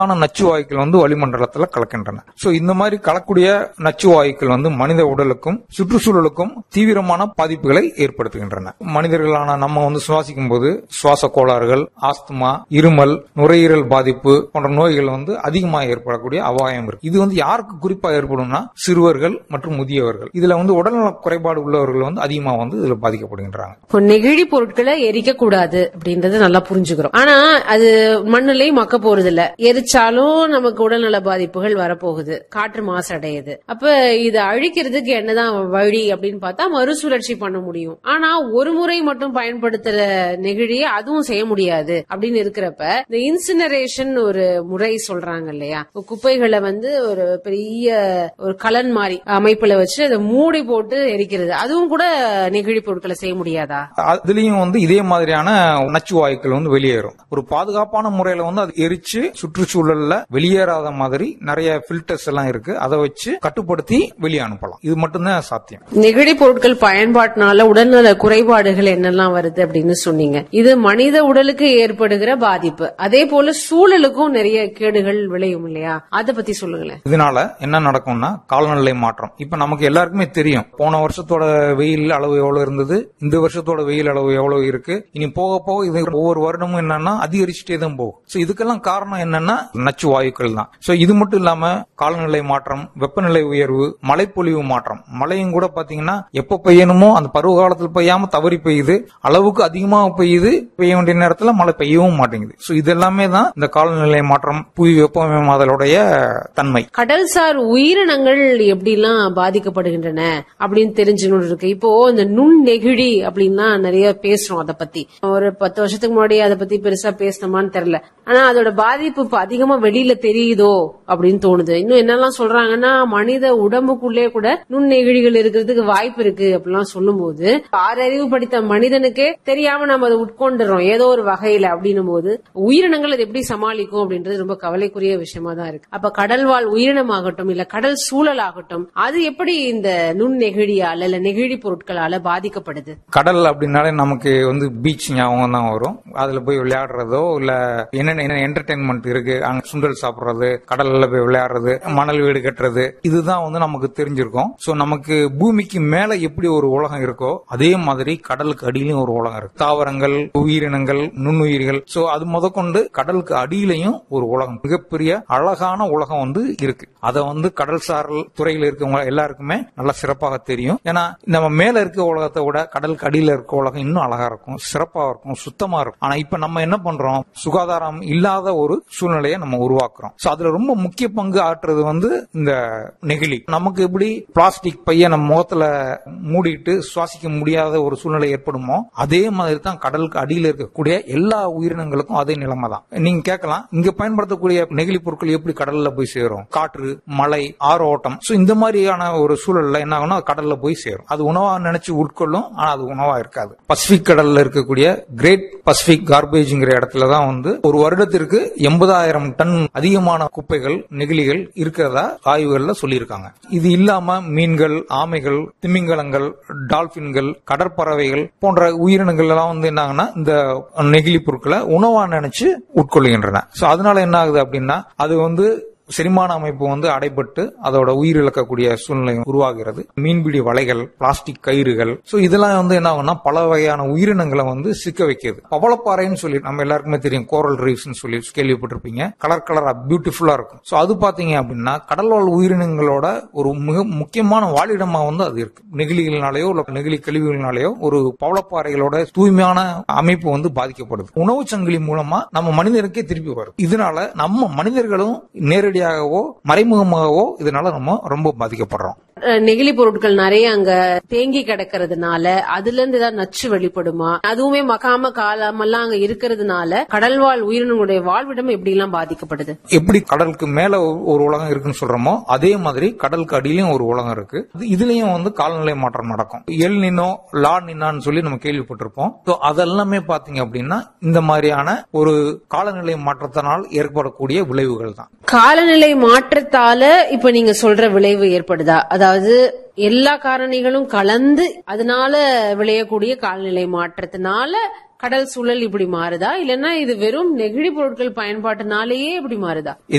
ஆன நச்சு வாயுக்கள் வந்து வளிமண்டலத்துல கலக்கின்றன சோ இந்த மாதிரி கலக்கூடிய நச்சு வாயுக்கள் வந்து மனித உடலுக்கும் சுற்றுச்சூழலுக்கும் தீவிரமான பாதிப்புகளை ஏற்படுத்துகின்றன மனிதர்களான நம்ம வந்து சுவாசிக்கும் போது சுவாச கோளாறுகள் ஆஸ்துமா இருமல் நுரையீரல் பாதிப்பு போன்ற நோய்கள் வந்து அதிகமாக ஏற்படக்கூடிய அபாயம் இருக்கு இது வந்து யாருக்கு குறிப்பா ஏற்படும்னா சிறுவர்கள் மற்றும் முதியவர்கள் இதுல வந்து உடல்நல குறைபாடு உள்ளவர்கள் வந்து அதிகமா வந்து இதுல பாதிக்கப்படுகின்றாங்க இப்போ நெகிழி பொருட்களை எரிக்க கூடாது அப்படின்றத நல்லா புரிஞ்சுக்கிறோம் ஆனா அது மண்ணுலயும் மக்க போறது இல்ல எரிச்சாலும் நமக்கு உடல்நல பாதிப்புகள் வரப்போகுது காற்று மாசு அடையுது அப்ப இதை அழிக்கிறதுக்கு என்னதான் வழி அப்படின்னு பார்த்தா மறுசுழற்சி பண்ண முடியும் ஆனா ஒரு முறை மட்டும் பயன்படுத்துற நெகிழியை அதுவும் செய்ய முடியாது அப்படின்னு இருக்கிறப்ப இந்த இன்சினரேஷன் ஒரு முறை சொல்றாங்க இல்லையா குப்பைகளை வந்து ஒரு பெரிய ஒரு கலன் மாதிரி அமைப்புல வச்சு அதை மூடி போட்டு எரிக்கிறது அதுவும் கூட நெகிழி பொருட்களை செய்ய முடியாதா அதுலயும் வந்து இதே மாதிரியான நச்சு வாயுக்கள் வந்து வெளியேறும் ஒரு பாதுகாப்பான முறையில வந்து அது எரிச்சு சுற்றுச்சூழல்ல வெளியேறாத மாதிரி நிறைய ஃபில்டர்ஸ் எல்லாம் இருக்கு அதை வச்சு கட்டுப்படுத்தி வெளியே அனுப்பலாம் இது மட்டும்தான் சாத்தியம் நெகிழி பொருட்கள் பயன்பாட்டினால உடல்நல குறைபாடுகள் என்னெல்லாம் வருது அப்படின்னு சொன்னீங்க இது மனித உடலுக்கு ஏற்படுகிற பாதிப்பு அதே போல சூழலுக்கும் நிறைய கேடுகள் விளையும் இல்லையா அத பத்தி சொல்லுங்களேன் இதனால என்ன நடக்கும்னா காலநிலை மாற்றம் இப்ப நமக்கு எல்லாருக்குமே தெரியும் போன வருஷத்தோட வெயில் அளவு எவ்வளவு இருந்தது இந்த வருஷத்தோட வெயில் அளவு எவ்வளவு இருக்கு இனி போக போக இது ஒவ்வொரு வருடமும் என்னன்னா அதிகரிச்சுட்டே தான் போகும் சோ இதுக்கெல்லாம் காரணம் என்னன்னா நச்சு வாயுக்கள் தான் சோ இது மட்டும் இல்லாம காலநிலை மாற்றம் வெப்பநிலை உயர்வு மழைப்பொழிவு மாற்றம் மழையும் கூட பாத்தீங்கன்னா எப்ப பெய்யணுமோ அந்த பருவ காலத்தில் பெய்யாம தவறி பெய்யுது அளவுக்கு அதிகமாக பெய்யுது பெய்ய வேண்டிய நேரத்துல மழை பெய்யவும் மாட்டேங்குது சோ இது எல்லாமே தான் இந்த காலநிலை மாற்றம் புவி வெப்பமயமாதலுடைய தன்மை கடல்சார் உயிரினங்கள் எப்படிலாம் பாதிக்கப்படுகின்றன அப்படின்னு தெரிஞ்சுக்கணும் இருக்கு இப்போ இந்த நுண் நெகிழி அப்படின்லாம் நிறைய பேசுறோம் அதை பத்தி ஒரு பத்து வருஷத்துக்கு முன்னாடி அதை பத்தி பெருசா பேசணுமான்னு தெரியல ஆனா அதோட பாதிப்பு இப்ப அதிகமா வெளியில தெரியுதோ அப்படின்னு தோணுது இன்னும் என்னெல்லாம் சொல்றாங்கன்னா மனித உடம்புக்குள்ளே கூட நுண்ணெகிழிகள் இருக்கிறதுக்கு வாய்ப்பு இருக்கு அப்படிலாம் சொல்லும்போது ஆறறிவு படித்த மனிதனுக்கே தெரியாம நம்ம அதை உட்கொண்டுறோம் ஏதோ ஒரு வகையில அப்படின்னும் போது உயிரினங்கள் அது எப்படி சமாளிக்கும் அப்படின்றது ரொம்ப கவலைக்குரிய விஷயமா தான் இருக்கு அப்ப கடல்வாழ் உயிரினமாகட்டும் இல்ல கடல் சூழலாகட்டும் அது எப்படி இந்த நுண்ணெகிழியால இல்ல நெகிழி பொருட்களால பாதிக்கப்படுது கடல் அப்படின்னாலே நமக்கு வந்து பீச் ஞாபகம் தான் வரும் அதுல போய் விளையாடுறதோ இல்ல என்னென்ன என்ன என்டர்டைன்மெண்ட் இருக்கு அங்க சுண்டல் சாப்பிடுறது கடல்ல போய் விளையாடுறது மணல் வீடு கட்டுறது இதுதான் வந்து நமக்கு தெரிஞ்சிருக்கும் சோ நமக்கு பூமிக்கு மேல எப்படி ஒரு உலகம் இருக்கோ அதே மாதிரி கடலுக்கு அடியிலும் ஒரு உலகம் இருக்கு தாவரங்கள் உயிரினங்கள் நுண்ணுயிர்கள் சோ அது முதற்கொண்டு கடலுக்கு அடியிலையும் ஒரு உலகம் மிகப்பெரிய அழகான உலகம் வந்து இருக்கு அதை வந்து கடல் சாரல் துறையில் இருக்கவங்க எல்லாருக்குமே நல்லா சிறப்பாக தெரியும் ஏன்னா நம்ம மேல இருக்க உலகத்தை விட கடலுக்கு அடியில இருக்க உலகம் இன்னும் அழகா இருக்கும் சிறப்பா இருக்கும் சுத்தமா இருக்கும் ஆனா இப்ப நம்ம என்ன பண்றோம் சுகாதாரம் இல்லாத ஒரு சூழ்நிலையை நம்ம உருவாக்குறோம் சோ அதுல ரொம்ப முக்கிய பங்கு ஆற்றுறது வந்து இந்த நெகிழி நமக்கு எப்படி பிளாஸ்டிக் பைய நம்ம முகத்துல மூடிட்டு சுவாசிக்க முடியாத ஒரு சூழ்நிலை ஏற்படுமோ அதே மாதிரி தான் கடலுக்கு அடியில இருக்கக்கூடிய எல்லா உயிரினங்களுக்கும் அதே நிலைமை தான் நீங்க கேட்கலாம் இங்க பயன்படுத்தக்கூடிய நெகிழி பொருட்கள் எப்படி கடல்ல போய் சேரும் காற்று மழை ஆறு ஓட்டம் சோ இந்த மாதிரியான ஒரு சூழல்ல என்ன ஆகும்னா கடல்ல போய் சேரும் அது உணவா நினைச்சு உட்கொள்ளும் ஆனா அது உணவா இருக்காது பசிபிக் கடல்ல இருக்கக்கூடிய கிரேட் பசிபிக் கார்பேஜ்ங்கிற இடத்துல தான் வந்து ஒரு வருடத்திற்கு எண்பதாயிரம் டன் அதிகமான குப்பைகள் நெகிழிகள் இருக்கிறதா ஆய்வுகள்ல சொல்லியிருக்காங்க இது இல்லாம மீன்கள் ஆமைகள் திமிங்கலங்கள் டால்பின்கள் கடற்பறவைகள் போன்ற உயிரினங்கள் எல்லாம் வந்து என்ன ஆகுனா இந்த நெகிழி பொருட்களை உணவா நினைச்சு உட்கொள்கின்றன சோ அதனால என்ன ஆகுது அப்படின்னா அது வந்து செரிமான அமைப்பு வந்து அடைபட்டு அதோட உயிரிழக்கக்கூடிய சூழ்நிலை உருவாகிறது மீன்பிடி வலைகள் பிளாஸ்டிக் கயிறுகள் சோ இதெல்லாம் வந்து என்ன ஆகும்னா பல வகையான உயிரினங்களை வந்து சிக்க வைக்கிறது பவளப்பாறைன்னு சொல்லி நம்ம எல்லாருக்குமே தெரியும் கோரல் ரீஃப்ஸ் சொல்லி கேள்விப்பட்டிருப்பீங்க கலர் கலரா பியூட்டிஃபுல்லா இருக்கும் சோ அது பாத்தீங்க அப்படின்னா கடல்வாழ் உயிரினங்களோட ஒரு மிக முக்கியமான வாழிடமா வந்து அது இருக்கு நெகிழிகள்னாலேயோ இல்ல நெகிழி கழிவுகள்னாலேயோ ஒரு பவளப்பாறைகளோட தூய்மையான அமைப்பு வந்து பாதிக்கப்படுது உணவு சங்கிலி மூலமா நம்ம மனிதனுக்கே திருப்பி வரும் இதனால நம்ம மனிதர்களும் நேரடியாகவோ மறைமுகமாகவோ இதனால நம்ம ரொம்ப பாதிக்கப்படுறோம் அஹ் நெகிழி பொருட்கள் நிறைய அங்க தேங்கி கிடக்கிறதுனால அதுல இருந்து ஏதாவது நச்சு வெளிப்படுமா அதுவுமே மக்காம காலாமெல்லாம் அங்க இருக்கிறதுனால கடல்வாழ் உயிரினங்களுடைய வாழ்விடம் எப்படி எல்லாம் பாதிக்கப்படுது எப்படி கடலுக்கு மேல ஒரு உலகம் இருக்குன்னு சொல்றோமோ அதே மாதிரி கடலுக்கு அடியிலயும் ஒரு உலகம் இருக்கு இது- இதுலயும் வந்து காலநிலை மாற்றம் நடக்கும் எல் நினோ லா நினான்னு சொல்லி நம்ம கேள்விப்பட்டிருப்போம் So அதெல்லாமே பாத்தீங்க அப்படின்னா இந்த மாதிரியான ஒரு காலநிலை மாற்றத்தினால் ஏற்படக்கூடிய விளைவுகள் தான் காலநிலை மாற்றத்தால இப்ப நீங்க சொல்ற விளைவு ஏற்படுதா அதாவது எல்லா காரணிகளும் கலந்து அதனால விளையக்கூடிய காலநிலை மாற்றத்தினால கடல் சூழல் இப்படி மாறுதா இல்லைன்னா இது வெறும் நெகிழி பொருட்கள் பயன்பாட்டுனாலேயே இப்படி மாறுதா